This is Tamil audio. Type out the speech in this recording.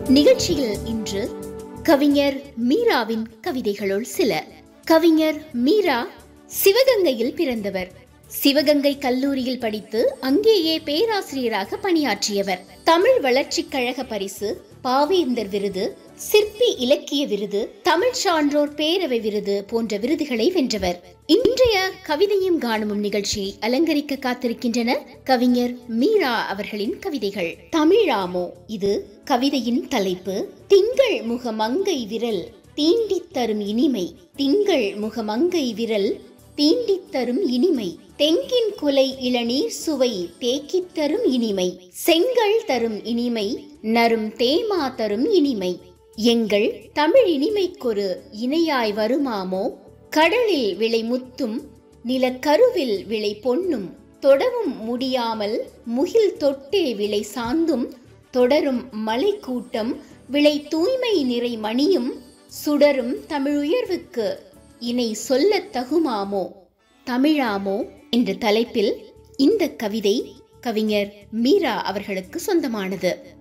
நிகழ்ச்சியில் இன்று கவிஞர் மீராவின் கவிதைகளுள் சில கவிஞர் மீரா சிவகங்கையில் பிறந்தவர் சிவகங்கை கல்லூரியில் படித்து அங்கேயே பேராசிரியராக பணியாற்றியவர் தமிழ் வளர்ச்சிக் கழக பரிசு பாவேந்தர் விருது சிற்பி இலக்கிய விருது தமிழ் சான்றோர் பேரவை விருது போன்ற விருதுகளை வென்றவர் இன்றைய கவிதையும் காணுமும் நிகழ்ச்சியை அலங்கரிக்க காத்திருக்கின்றன கவிஞர் மீரா அவர்களின் கவிதைகள் தமிழாமோ இது கவிதையின் தலைப்பு திங்கள் முகமங்கை விரல் தீண்டித் தரும் இனிமை திங்கள் முகமங்கை விரல் தீண்டித் தரும் இனிமை தெங்கின் குலை இளநீர் சுவை தேக்கித் தரும் இனிமை செங்கல் தரும் இனிமை நரும் தேமா தரும் இனிமை எங்கள் தமிழ் இனிமைக்கொரு இணையாய் வருமாமோ கடலில் விளை முத்தும் நிலக்கருவில் விளை பொன்னும் தொடவும் முடியாமல் முகில் தொட்டே விளை சாந்தும் தொடரும் மலை கூட்டம் விளை தூய்மை நிறை மணியும் சுடரும் தமிழுயர்வுக்கு இணை சொல்லத் தகுமாமோ தமிழாமோ என்ற தலைப்பில் இந்த கவிதை கவிஞர் மீரா அவர்களுக்கு சொந்தமானது